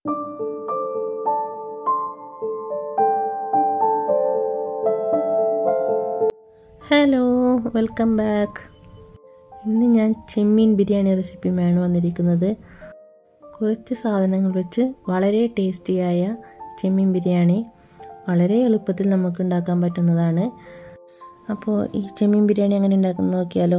hello welcome back ഇന്ന് ഞാൻ ചെമ്മീൻ ബിരിയാണി റെസിപ്പിയുമാണ് വന്നിരിക്കുന്നത് കുറച്ച് സാധനങ്ങൾ വെച്ച് വളരെ ടേസ്റ്റിയായ ചെമ്മീൻ ബിരിയാണി വളരെ എളുപ്പത്തിൽ നമുക്ക് ഉണ്ടാക്കാൻ പറ്റുന്നതാണ് അപ്പോൾ ഈ ചെമ്മീൻ ബിരിയാണി എങ്ങനെ ഉണ്ടാക്കുന്നത് നോക്കിയാലോ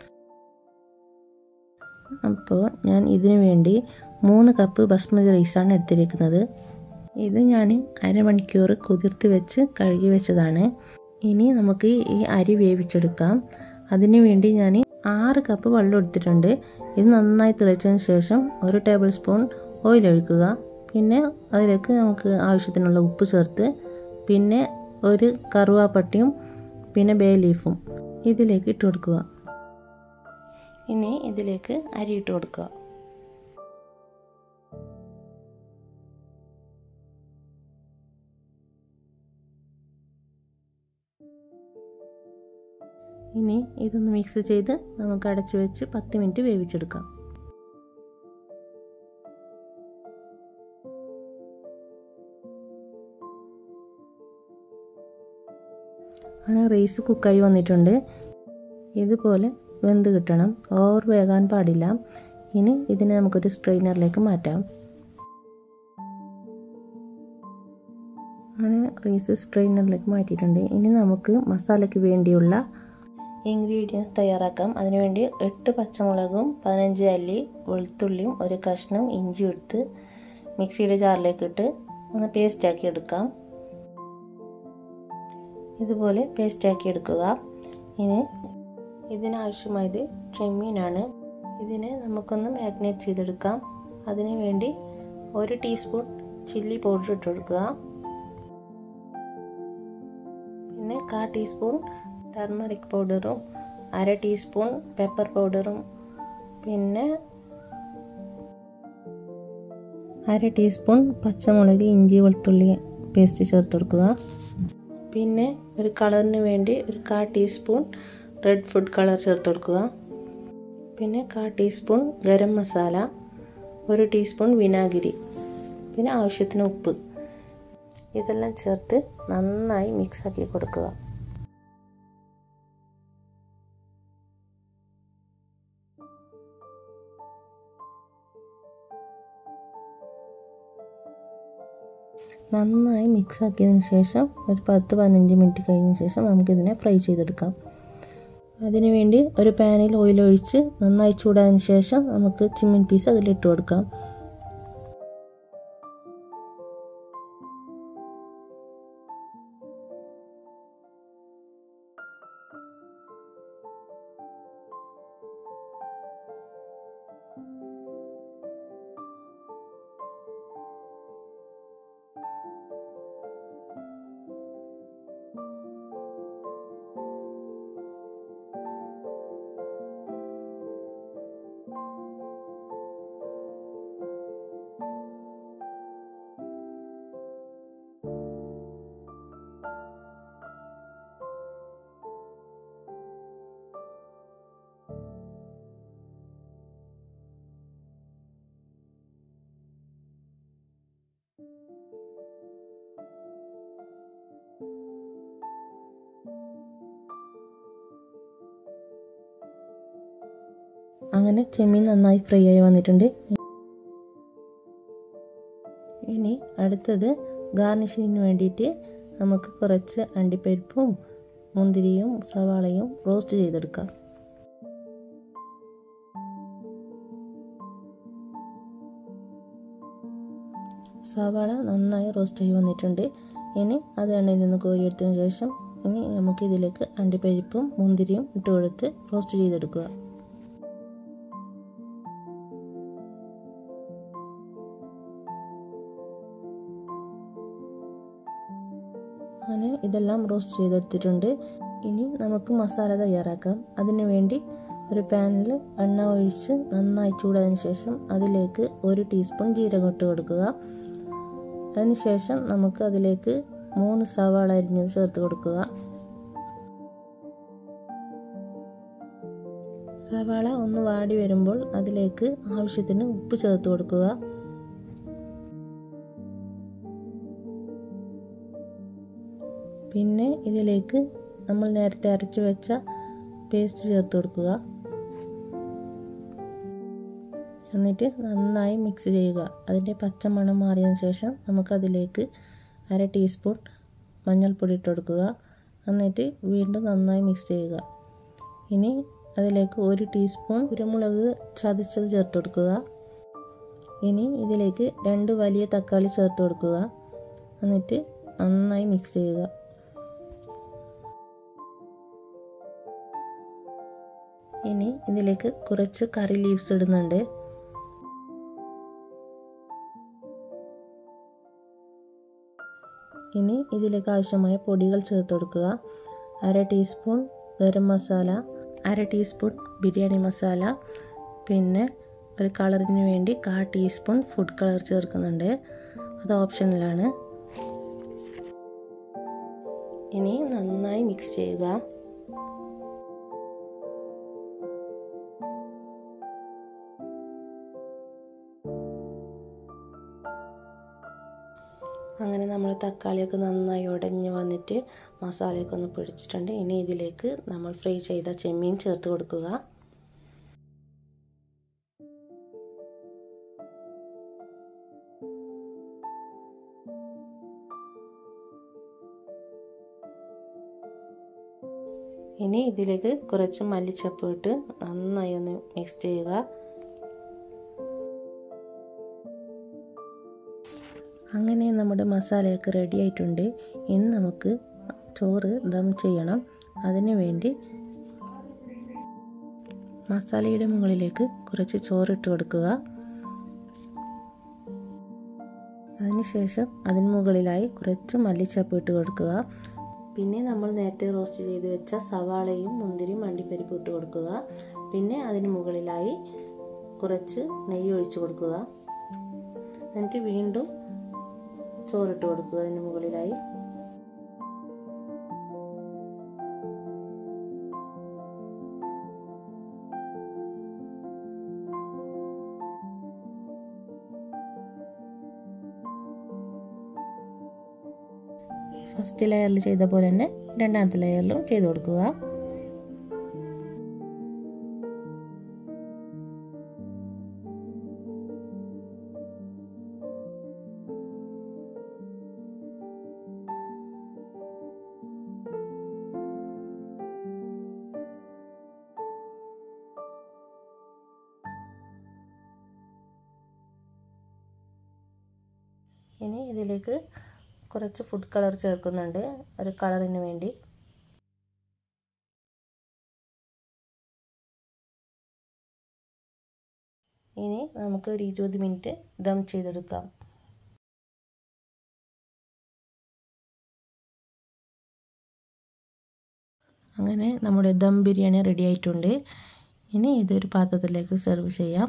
അപ്പോൾ ഞാൻ ഇതിനു വേണ്ടി മൂന്ന് കപ്പ് ബസ്മതി റൈസാണ് എടുത്തിരിക്കുന്നത് ഇത് ഞാൻ അരമണിക്കൂർ കുതിർത്ത് വെച്ച് കഴുകി വെച്ചതാണ് ഇനി നമുക്ക് ഈ അരി വേവിച്ചെടുക്കാം അതിനു വേണ്ടി ഞാൻ ആറ് കപ്പ് വെള്ളം എടുത്തിട്ടുണ്ട് ഇത് നന്നായി തിളച്ചതിന് ശേഷം ഒരു ടേബിൾ സ്പൂൺ ഓയിൽ ഒഴിക്കുക പിന്നെ അതിലേക്ക് നമുക്ക് ആവശ്യത്തിനുള്ള ഉപ്പ് ചേർത്ത് പിന്നെ ഒരു കറുവാപ്പട്ടിയും പിന്നെ ബേ ലീഫും ഇതിലേക്ക് ഇട്ട് കൊടുക്കുക ഇനി ഇതിലേക്ക് അരി ഇട്ട് കൊടുക്കുക ഇനി ഇതൊന്ന് മിക്സ് ചെയ്ത് നമുക്ക് അടച്ചു വെച്ച് പത്ത് മിനിറ്റ് വേവിച്ചെടുക്കാം അങ്ങനെ റൈസ് കുക്കായി വന്നിട്ടുണ്ട് ഇതുപോലെ വെന്ത് കിട്ടണം ഓവർ വേകാൻ പാടില്ല ഇനി ഇതിനെ നമുക്കൊരു സ്ട്രെയിനറിലേക്ക് മാറ്റാം അങ്ങനെ റൈസ് സ്ട്രെയിനറിലേക്ക് മാറ്റിയിട്ടുണ്ട് ഇനി നമുക്ക് മസാലയ്ക്ക് വേണ്ടിയുള്ള ഇൻഗ്രീഡിയൻസ് തയ്യാറാക്കാം അതിനുവേണ്ടി എട്ട് പച്ചമുളകും പതിനഞ്ച് അല്ലി വെളുത്തുള്ളിയും ഒരു കഷ്ണം ഇഞ്ചി എടുത്ത് മിക്സിയുടെ ജാറിലേക്ക് ഇട്ട് ഒന്ന് പേസ്റ്റാക്കി എടുക്കാം ഇതുപോലെ പേസ്റ്റാക്കി എടുക്കുക ഇനി ഇതിനാവശ്യമായത് ചെമ്മീനാണ് ഇതിനെ നമുക്കൊന്ന് മാഗ്നേറ്റ് ചെയ്തെടുക്കാം അതിനു വേണ്ടി ഒരു ടീസ്പൂൺ ചില്ലി പൗഡർ ഇട്ട് കൊടുക്കുക പിന്നെ കാ ടീസ്പൂൺ ടർമറിക് പൗഡറും അര ടീസ്പൂൺ പെപ്പർ പൗഡറും പിന്നെ അര ടീസ്പൂൺ പച്ചമുളക് ഇഞ്ചി വെളുത്തുള്ളി പേസ്റ്റ് ചേർത്ത് കൊടുക്കുക പിന്നെ ഒരു കളറിന് വേണ്ടി ഒരു കാ ടീസ്പൂൺ റെഡ് ഫുഡ് കളർ ചേർത്ത് കൊടുക്കുക പിന്നെ കാ ടീസ്പൂൺ ഗരം മസാല ഒരു ടീസ്പൂൺ വിനാഗിരി പിന്നെ ആവശ്യത്തിന് ഉപ്പ് ഇതെല്ലാം ചേർത്ത് നന്നായി മിക്സാക്കി കൊടുക്കുക നന്നായി മിക്സ് ആക്കിയതിന് ശേഷം ഒരു പത്ത് പതിനഞ്ച് മിനിറ്റ് കഴിഞ്ഞ ശേഷം നമുക്കിതിനെ ഫ്രൈ ചെയ്തെടുക്കാം അതിനുവേണ്ടി ഒരു പാനിൽ ഓയിൽ ഒഴിച്ച് നന്നായി ചൂടായതിന് ശേഷം നമുക്ക് ചിമ്മിൻ പീസ് അതിലിട്ട് കൊടുക്കാം അങ്ങനെ ചെമ്മീൻ നന്നായി ഫ്രൈ ആയി വന്നിട്ടുണ്ട് ഇനി അടുത്തത് ഗാർണിഷിങ്ങിന് വേണ്ടിയിട്ട് നമുക്ക് കുറച്ച് അണ്ടിപ്പരിപ്പും മുന്തിരിയും സവാളയും റോസ്റ്റ് ചെയ്തെടുക്കാം സവാള നന്നായി റോസ്റ്റ് ആയി വന്നിട്ടുണ്ട് ഇനി അത് എണ്ണയിൽ നിന്ന് കോരിയെടുത്തതിന് ശേഷം ഇനി നമുക്ക് ഇതിലേക്ക് അണ്ടിപ്പരിപ്പും മുന്തിരിയും ഇട്ട് കൊടുത്ത് റോസ്റ്റ് ചെയ്തെടുക്കുക അങ്ങനെ ഇതെല്ലാം റോസ്റ്റ് ചെയ്തെടുത്തിട്ടുണ്ട് ഇനി നമുക്ക് മസാല തയ്യാറാക്കാം അതിനു വേണ്ടി ഒരു പാനിൽ എണ്ണ ഒഴിച്ച് നന്നായി ചൂടായതിനു ശേഷം അതിലേക്ക് ഒരു ടീസ്പൂൺ ജീരകം ഇട്ട് കൊടുക്കുക അതിനുശേഷം നമുക്ക് അതിലേക്ക് മൂന്ന് സവാള അരിഞ്ഞത് ചേർത്ത് കൊടുക്കുക സവാള ഒന്ന് വാടി വരുമ്പോൾ അതിലേക്ക് ആവശ്യത്തിന് ഉപ്പ് ചേർത്ത് കൊടുക്കുക പിന്നെ ഇതിലേക്ക് നമ്മൾ നേരത്തെ അരച്ച് വെച്ച പേസ്റ്റ് ചേർത്ത് കൊടുക്കുക എന്നിട്ട് നന്നായി മിക്സ് ചെയ്യുക അതിൻ്റെ പച്ചമണം മാറിയതിന് ശേഷം നമുക്കതിലേക്ക് അര ടീസ്പൂൺ മഞ്ഞൾപ്പൊടി ഇട്ട് കൊടുക്കുക എന്നിട്ട് വീണ്ടും നന്നായി മിക്സ് ചെയ്യുക ഇനി അതിലേക്ക് ഒരു ടീസ്പൂൺ കുരുമുളക് ചതച്ചത് ചേർത്ത് കൊടുക്കുക ഇനി ഇതിലേക്ക് രണ്ട് വലിയ തക്കാളി ചേർത്ത് കൊടുക്കുക എന്നിട്ട് നന്നായി മിക്സ് ചെയ്യുക ഇനി ഇതിലേക്ക് കുറച്ച് കറി ലീവ്സ് ഇടുന്നുണ്ട് ഇനി ഇതിലേക്ക് ആവശ്യമായ പൊടികൾ ചേർത്ത് കൊടുക്കുക അര ടീസ്പൂൺ ഗരം മസാല അര ടീസ്പൂൺ ബിരിയാണി മസാല പിന്നെ ഒരു കളറിന് വേണ്ടി കാ ടീസ്പൂൺ ഫുഡ് കളർ ചേർക്കുന്നുണ്ട് അത് ഓപ്ഷനിലാണ് ഇനി നന്നായി മിക്സ് ചെയ്യുക അങ്ങനെ നമ്മൾ തക്കാളിയൊക്കെ നന്നായി ഉടഞ്ഞ് വന്നിട്ട് മസാലയൊക്കെ ഒന്ന് പിടിച്ചിട്ടുണ്ട് ഇനി ഇതിലേക്ക് നമ്മൾ ഫ്രൈ ചെയ്ത ചെമ്മീൻ ചേർത്ത് കൊടുക്കുക ഇനി ഇതിലേക്ക് കുറച്ച് മല്ലിച്ചപ്പ് ഇട്ട് നന്നായി ഒന്ന് മിക്സ് ചെയ്യുക അങ്ങനെ നമ്മുടെ മസാലയൊക്കെ റെഡി ആയിട്ടുണ്ട് ഇനി നമുക്ക് ചോറ് ദം ചെയ്യണം അതിനു വേണ്ടി മസാലയുടെ മുകളിലേക്ക് കുറച്ച് ചോറിട്ട് കൊടുക്കുക അതിനുശേഷം അതിന് മുകളിലായി കുറച്ച് മല്ലിച്ചപ്പ് ഇട്ട് കൊടുക്കുക പിന്നെ നമ്മൾ നേരത്തെ റോസ്റ്റ് ചെയ്ത് വെച്ച സവാളയും മുന്തിരിയും അണ്ടിപ്പരിപ്പ് ഇട്ട് കൊടുക്കുക പിന്നെ അതിന് മുകളിലായി കുറച്ച് നെയ്യ് ഒഴിച്ചു കൊടുക്കുക എന്നിട്ട് വീണ്ടും ചോറിട്ട് കൊടുക്കുക അതിന് മുകളിലായി ഫസ്റ്റ് ലെയറിൽ ചെയ്ത പോലെ തന്നെ രണ്ടാമത്തെ ലെയറിലും ചെയ്ത് കൊടുക്കുക ഇനി ഇതിലേക്ക് കുറച്ച് ഫുഡ് കളർ ചേർക്കുന്നുണ്ട് ഒരു കളറിന് വേണ്ടി ഇനി നമുക്ക് ഒരു ഇരുപത് മിനിറ്റ് ദം ചെയ്തെടുക്കാം അങ്ങനെ നമ്മുടെ ദം ബിരിയാണി റെഡി ആയിട്ടുണ്ട് ഇനി ഇതൊരു പാത്രത്തിലേക്ക് സെർവ് ചെയ്യാം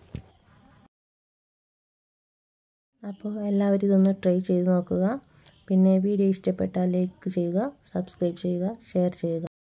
അപ്പോൾ എല്ലാവരും ഇതൊന്ന് ട്രൈ ചെയ്ത് നോക്കുക പിന്നെ വീഡിയോ ഇഷ്ടപ്പെട്ടാൽ ലൈക്ക് ചെയ്യുക സബ്സ്ക്രൈബ് ചെയ്യുക ഷെയർ ചെയ്യുക